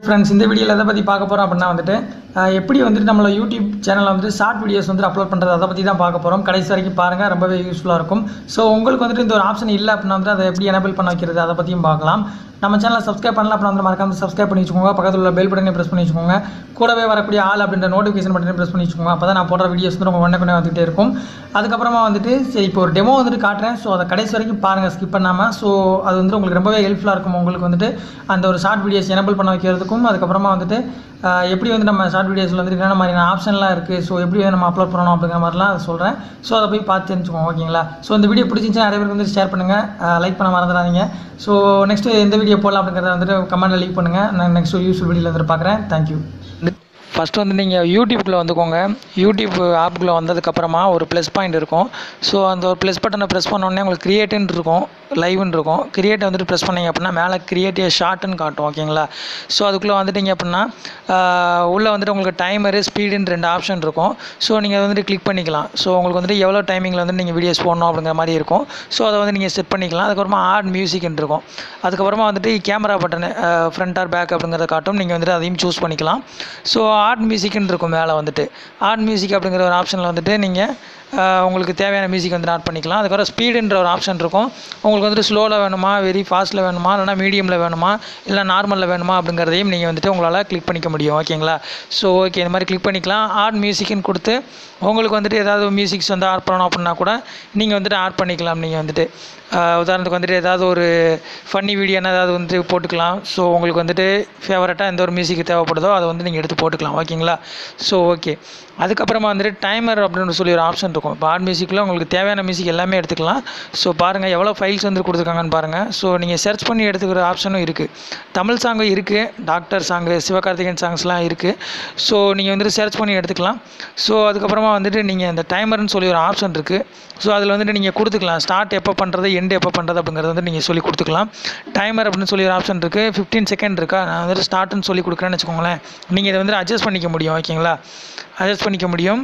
friends இந்த வீடியோவில் எதை பற்றி பார்க்க போகிறோம் அப்படின்னா வந்துட்டு அஹ், எப்படி வந்துட்டு நம்மள யூடியூப் சேனலில் வந்துட்டு ஷார்ட் வீடியோஸ் வந்து அப்லோட் பண்ணுறது அதை பற்றி தான் பார்க்க போகிறோம் கடைசி வரைக்கும் பாருங்கள் ரொம்பவே யூஸ்ஃபுல்லாக இருக்கும் ஸோ உங்களுக்கு வந்துட்டு இந்த ஒரு ஆப்ஷன் இல்லை அப்படின்னா வந்துட்டு அதை எப்படி எனபிள் பண்ண வைக்கிறது அதை பற்றியும் பார்க்கலாம் நம்ம சேனலை சப்ஸ்கிரைப் பண்ணலாம் அப்படின்னா வந்து மறக்காம சப்ஸ்கிரைப் பண்ணி வச்சுக்கோங்க பக்கத்தில் உள்ள பெல் பட்டனை ப்ரெஸ் பண்ணி வச்சுக்கோங்க கூடவே வரக்கூடிய ஆல் அப்படின்ற நோட்டிஃபிகேஷன் பட்டனை ப்ரெஸ் பண்ணி வச்சுக்கோங்க அப்போ தான் நான் போடுற வீடியோஸ் வந்து உங்கள் உடனே வந்துகிட்டே இருக்கும் அதுக்கப்புறமா வந்துட்டு சரி இப்போ ஒரு டெமோ வந்துட்டு காட்டுறேன் ஸோ அதை கடைசி வரைக்கும் பாருங்கள் ஸ்கிப் பண்ணாமல் ஸோ அது வந்து உங்களுக்கு ரொம்பவே ஹெல்ப்ஃபுல்லாக இருக்கும் உங்களுக்கு வந்துட்டு அந்த ஒரு ஷார்ட் வீடியோஸ் எனபிள் பண்ண வைக்கிறதுக்கும் அதுக்கப்புறமா வந்துட்டு ஆஹ், எப்படி வந்து நம்ம ஷார்ட் வீடியோஸில் வந்துட்டு என்னென்ன மாதிரியான ஆப்ஷன்லாம் இருக்குது ஸோ எப்படி வந்து நம்ம அப்லோட் பண்ணணும் அப்படிங்கிற மாதிரிலாம் அதை சொல்கிறேன் ஸோ அதை போய் பார்த்து தெரிஞ்சுக்கோங்க ஓகேங்களா ஸோ இந்த வீடியோ பிடிச்சிருந்துச்சுன்னா நிறைய பேருக்கு வந்து ஷேர் பண்ணுங்கள் லைக் பண்ண மறந்துடாதீங்க ஸோ நெக்ஸ்ட் எந்த வீடியோ போடலாம் அப்படிங்கிறத வந்துட்டு கமெண்ட்டில் லீக் பண்ணுங்கள் நான் நெக்ஸ்ட் யூஸ்ஃபுல் வீடியோவில் வந்துட்டு பார்க்குறேன் தேங்க்யூ ஃபஸ்ட்டு வந்து நீங்கள் யூடியூப்குள்ளே வந்துக்கோங்க யூடியூப் ஆப்புக்குள்ளே வந்ததுக்கப்புறமா ஒரு ப்ளஸ் பாயிண்ட் இருக்கும் ஸோ அந்த ஒரு ப்ளஸ் பட்டனை ப்ரெஸ் உடனே உங்களுக்கு கிரியேட்டுன்னு இருக்கும் லைவ்னு இருக்கும் கிரியேட் வந்துட்டு ப்ரெஸ் பண்ணீங்க அப்படின்னா மேலே கிரியேட் ஏ ஷார்ட்னு காட்டும் ஓகேங்களா ஸோ அதுக்குள்ளே வந்துட்டீங்க அப்படின்னா ஆஹ், உள்ளே வந்துட்டு உங்களுக்கு டைமரு ஸ்பீடுன்னு ரெண்டு ஆப்ஷன் இருக்கும் ஸோ நீங்கள் அதை வந்துட்டு கிளிக் பண்ணிக்கலாம் ஸோ உங்களுக்கு வந்துட்டு எவ்வளோ டைமிங்கில் வந்து நீங்கள் வீடியோஸ் போடணும் அப்படிங்கிற மாதிரி இருக்கும் ஸோ அதை வந்து நீங்கள் செட் பண்ணிக்கலாம் அதுக்கப்புறமா ஆட் மியூசிக்னு இருக்கும் அதுக்கப்புறமா வந்துட்டு camera button front or back அப்படிங்கிறத காட்டும் நீங்கள் வந்துட்டு அதையும் சூஸ் பண்ணிக்கலாம் ஸோ ஆட் மியூசிக்னு இருக்கும் மேலே வந்துட்டு ஆட் மியூசிக் அப்படிங்கிற ஒரு ஆப்ஷனில் வந்துட்டு நீங்கள் உங்களுக்கு தேவையான மியூசிக் வந்து ஆட் பண்ணிக்கலாம் அதுக்கப்புறம் ஸ்பீடுன்ற ஒரு ஆப்ஷன் இருக்கும் உங்களுக்கு வந்துட்டு ஸ்லோவில் வேணுமா வெரி ஃபாஸ்ட்டில் வேணுமா இல்லைனா மீடியமில் வேணுமா இல்லை நார்மலில் வேணுமா அப்படிங்கிறதையும் நீங்கள் வந்துட்டு உங்களால் கிளிக் பண்ணிக்க முடியும் ஓகேங்களா ஸோ ஓகே இந்த மாதிரி கிளிக் பண்ணிக்கலாம் ஆட் மியூசிக்னு கொடுத்து உங்களுக்கு வந்துட்டு ஏதாவது மியூசிக்ஸ் வந்து ஆட் பண்ணணும் அப்படின்னா கூட நீங்கள் வந்துட்டு ஆட் பண்ணிக்கலாம் நீங்கள் வந்துட்டு ஆஹ் உதாரணத்துக்கு வந்துட்டு ஏதாவது ஒரு ஃபன்னி வீடியோனா ஏதாவது வந்து போட்டுக்கலாம் ஸோ உங்களுக்கு வந்துட்டு ஃபேவரட்டாக எந்த ஒரு மியூசிக் தேவைப்படுதோ அதை வந்து நீங்கள் எடுத்து போட்டுக்கலாம் ஓகேங்களா ஸோ ஓகே அதுக்கப்புறமா வந்துட்டு டைமர் அப்படின்னு சொல்லி ஒரு ஆப்ஷன் இருக்கும் இப்போ ஆட் மியூசிக்கில் உங்களுக்கு தேவையான மியூசிக் எல்லாமே எடுத்துக்கலாம் ஸோ பாருங்கள் எவ்வளோ ஃபைல்ஸ் வந்து கொடுத்துருக்காங்கன்னு பாருங்கள் ஸோ நீங்கள் சர்ச் பண்ணி எடுத்துக்கிற ஆப்ஷனும் இருக்குது தமிழ் சாங்கும் இருக்குது டாக்டர் சாங்கு சிவகார்த்திகேயன் சாங்ஸ்லாம் இருக்குது ஸோ நீங்கள் வந்துட்டு சர்ச் பண்ணி எடுத்துக்கலாம் ஸோ அதுக்கப்புறமா வந்துட்டு நீங்கள் இந்த டைமர்னு சொல்லி ஒரு ஆப்ஷன் இருக்குது ஸோ அதில் வந்துட்டு நீங்கள் கொடுத்துக்கலாம் ஸ்டார்ட் எப்போ பண்ணுறது எண்டு எப்போ பண்ணுறது அப்படிங்கிறத வந்து நீங்கள் சொல்லி கொடுத்துக்கலாம் டைமர் அப்படின்னு சொல்லி ஒரு ஆப்ஷன் இருக்குது ஃபிஃப்டீன் செகண்ட் இருக்கா நான் வந்துட்டு ஸ்டார்ட்னு சொல்லி கொடுக்குறேன்னு வச்சுக்கோங்களேன் நீங்கள் இதை வந்துட்டு அட்ஜஸ்ட் பண்ணிக்க முடியும் ஓகேங்களா அட்ஜஸ்ட் பண்ணிக்க முடியும்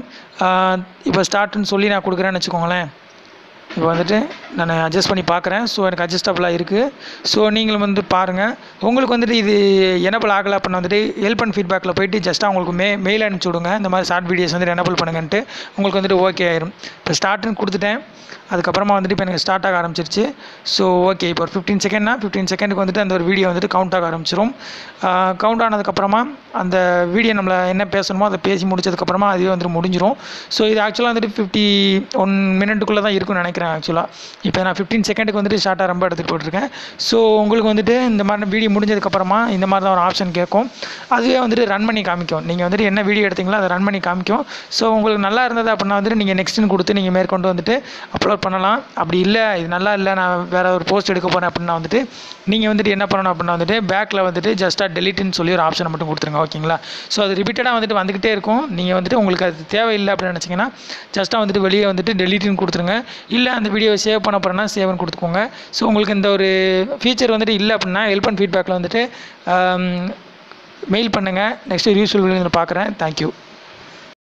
இப்போ ஸ்டார்ட்னு சொல்லி நான் கொடுக்குறேன்னு வச்சுக்கோங்களேன் இப்போ வந்துட்டு நான் அட்ஜஸ்ட் பண்ணி பார்க்குறேன் ஸோ எனக்கு அட்ஜஸ்டபுளாக இருக்குது ஸோ நீங்களும் வந்து பாருங்கள் உங்களுக்கு வந்துட்டு இது எனபிள் ஆகலை அப்படின்னா வந்துட்டு ஹெல்ப் அண்ட் ஃபீட்பேக்கில் போயிட்டு ஜஸ்ட் அவங்களுக்கு மே மெயில் அனுப்பிச்சி விடுங்க இந்த மாதிரி ஷார்ட் வீடியோஸ் வந்துட்டு எனபிள் பண்ணுங்கன்ட்டு உங்களுக்கு வந்துட்டு ஓகே ஆயிரும் இப்போ ஸ்டார்ட்னு கொடுத்துட்டேன் அதுக்கப்புறமா வந்துட்டு இப்போ எனக்கு ஸ்டார்ட் ஆக ஆரம்பிச்சிருச்சு ஸோ ஓகே இப்போ ஒரு ஃபிஃப்டீன் செகண்ட்னா ஃபிஃப்டீன் செகண்டுக்கு வந்துட்டு அந்த ஒரு வீடியோ வந்துட்டு கவுண்ட் ஆக ஆரம்பிச்சிரும் கவுண்ட் ஆனதுக்கப்புறமா அந்த வீடியோ நம்மளை என்ன பேசணுமோ அதை பேசி முடிச்சதுக்கப்புறமா அதுவே வந்துட்டு முடிஞ்சிரும் ஸோ இது ஆக்சுவலாக வந்துட்டு ஃபிஃப்டி ஒன் மினிட்டுக்குள்ளே தான் இருக்கும்னு நினைக்கிறேன் ஆக்சுவலாக இப்போ நான் ஃபிஃப்டீன் செகண்டுக்கு வந்துட்டு ஷார்ட்டாக ரொம்ப எடுத்துகிட்டு போட்டிருக்கேன் ஸோ உங்களுக்கு வந்துட்டு இந்த மாதிரி வீடியோ முடிஞ்சதுக்கப்புறமா இந்த மாதிரி தான் ஒரு ஆப்ஷன் கேட்கும் அதுவே வந்துட்டு ரன் பண்ணி காமிக்கும் நீங்கள் வந்துட்டு என்ன வீடியோ எடுத்தீங்களோ அதை ரன் பண்ணி காமிக்கும் ஸோ உங்களுக்கு நல்லா இருந்தது அப்படின்னா வந்துட்டு நீங்கள் நெக்ஸ்ட்டுன்னு கொடுத்து நீங்கள் மேற்கொண்டு வந்துட்டு அப்லோட் பண்ணலாம் அப்படி இல்லை இது நல்லா இல்லை நான் வேறு ஒரு போஸ்ட் எடுக்க போகிறேன் அப்படின்னா வந்துட்டு நீங்கள் வந்துட்டு என்ன பண்ணணும் அப்படின்னா வந்துட்டு பேக்கில் வந்துட்டு ஜஸ்ட்டாக டெலிட்னு சொல்லி ஒரு ஆப்ஷனை மட்டும் கொடுத்துருங்க ஓகேங்களா ஸோ அது ரிப்பீட்டடாக வந்துட்டு வந்துக்கிட்டே இருக்கும் நீங்கள் வந்துட்டு உங்களுக்கு அது தேவையில்லை அப்படின்னு நினச்சிங்கன்னா ஜஸ்ட்டாக வந்துட்டு வெளியே வந்துட்டு டெலிட்னு கொடுத்துருங்க இல்லை அந்த வீடியோவை சேவ் பண்ண போகிறேன்னா சேவ்னு கொடுத்துக்கோங்க ஸோ உங்களுக்கு இந்த ஒரு ஃபீச்சர் வந்துட்டு இல்லை அப்படின்னா ஹெல்ப் அண்ட் ஃபீட்பேக்கில் வந்துட்டு மெயில் பண்ணுங்கள் நெக்ஸ்ட் யூஸ்ஃபுல் வீடியோ பார்க்குறேன் தேங்க்யூ